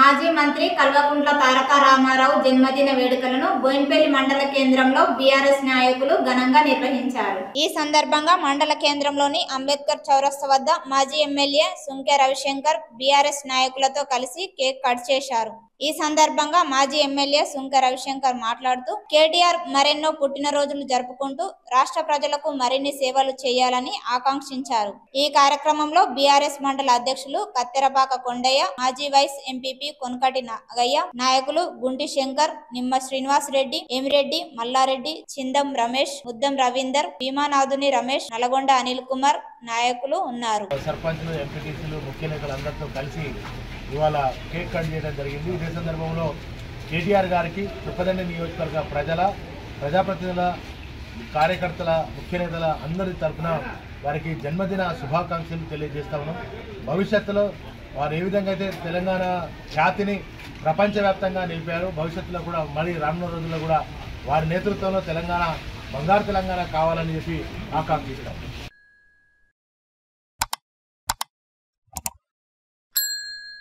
మాజీ మంత్రి కల్వకుంట్ల తారక రామారావు జన్మదిన వేడుకలను బోయిన్పల్లి మండల కేంద్రంలో బీఆర్ఎస్ నాయకులు ఘనంగా నిర్వహించారు ఈ సందర్భంగా మండల కేంద్రంలోని అంబేద్కర్ చౌరస్తా వద్ద మాజీ ఎమ్మెల్యే సుంకె రవిశంకర్ బీఆర్ఎస్ నాయకులతో కలిసి కేక్ కట్ చేశారు ఈ సందర్భంగా మాజీ ఎమ్మెల్యే సుంక రవిశంకర్ మాట్లాడుతూ కేటీఆర్ మరెన్నో పుట్టినరోజులు జరుపుకుంటూ రాష్ట్ర ప్రజలకు మరిన్ని సేవలు చేయాలని ఆకాంక్షించారు ఈ కార్యక్రమంలో బీఆర్ఎస్ మండల అధ్యక్షులు కత్తెరపాక కొండయ్య మాజీ వైస్ ఎంపీపీ కొనకటి నాగయ్య నాయకులు గుంటి శంకర్ నిమ్మ శ్రీనివాస్ రెడ్డి ఎమిరెడ్డి మల్లారెడ్డి చిందం రమేష్ ముద్దం రవీందర్ భీమానాథుని రమేష్ నల్గొండ అనిల్ కుమార్ నాయకులు ఉన్నారు సర్పంచ్లు ఎంపీటీసీలు ముఖ్య నేతలు అందరితో కలిసి ఇవాళ కేక్ కట్ చేయడం జరిగింది ఇదే సందర్భంలో కేటీఆర్ గారికి చుప్పదండి నియోజకవర్గ ప్రజల ప్రజాప్రతినిధుల కార్యకర్తల ముఖ్య నేతల అందరి తరఫున వారికి జన్మదిన శుభాకాంక్షలు తెలియజేస్తా ఉన్నాం భవిష్యత్తులో వారు ఏ విధంగా అయితే తెలంగాణ ఖ్యాతిని ప్రపంచవ్యాప్తంగా నిలిపారు భవిష్యత్తులో కూడా మళ్ళీ రానున్న రోజుల్లో కూడా వారి నేతృత్వంలో తెలంగాణ బంగారు తెలంగాణ కావాలని చెప్పి ఆకాంక్షిస్తాం